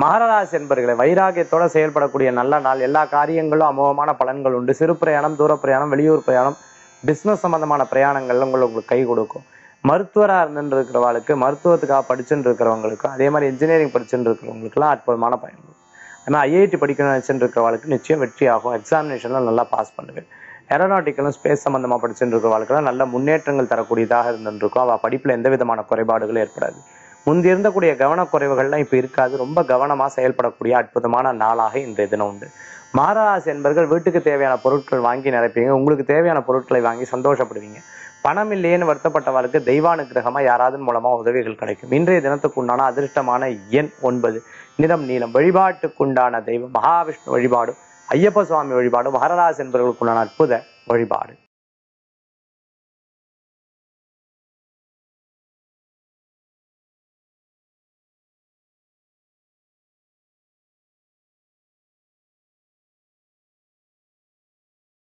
மகராசி என்பர்களை வைராகியத்தோட செயல்படக்கூடிய நல்ல நாள் எல்லா காரியங்களும் அமோகமான பலன்கள் உண்டு சிறு பிரயாணம் தூர பிரயாணம் வெளியூர் பிரயாணம் பிசினஸ் சம்பந்தமான பிரயாணங்கள்ல உங்களுக்கு உங்களுக்கு கை கொடுக்கும் மருத்துவரா இருந்துட்டு இருக்கிறவங்களுக்கு மருத்துவத்துக்காக படிச்சுட்டு இருக்கிறவங்களுக்கும் அதே மாதிரி இன்ஜினியரிங் படிச்சுட்டு இருக்கிறவங்களுக்குலாம் அற்புதமான பயன் கொடுக்கும் ஏன்னா ஐஐடி படிக்கணும்னு நினைச்சுட்டு இருக்கிறவங்களுக்கு நிச்சயம் வெற்றி ஆகும் எக்ஸாமினேஷன்ல நல்லா பாஸ் பண்ணுவேன் ஏரோநாட்டிக்கலும் ஸ்பேஸ் சம்பந்தமா படிச்சுட்டு இருக்கிறவங்களுக்குலாம் நல்ல முன்னேற்றங்கள் தரக்கூடியதாக இருந்துட்டு இருக்கும் அவ படிப்புல எந்த விதமான குறைபாடுகளும் ஏற்படாது முந்தி இருந்தக்கூடிய கவனக்குறைவுகள்லாம் இப்ப இருக்காது ரொம்ப கவனமா செயல்படக்கூடிய அற்புதமான நாளாக இன்றைய தினம் உண்டு மாரராசி என்பர்கள் வீட்டுக்கு தேவையான பொருட்கள் வாங்கி நிரப்பீங்க உங்களுக்கு தேவையான பொருட்களை வாங்கி சந்தோஷப்படுவீங்க பணம் இல்லையேன்னு வருத்தப்பட்டவருக்கு தெய்வானுக்கிரகமா யாராவது மூலமா உதவிகள் கிடைக்கும் இன்றைய தினத்துக்கு உண்டான அதிர்ஷ்டமான எண் ஒன்பது நிறம் நீளம் வழிபாட்டுக்குண்டான தெய்வம் மகாவிஷ்ணு வழிபாடு ஐயப்ப சுவாமி வழிபாடு மகரராசி என்பவர்களுக்குண்டான அற்புத வழிபாடு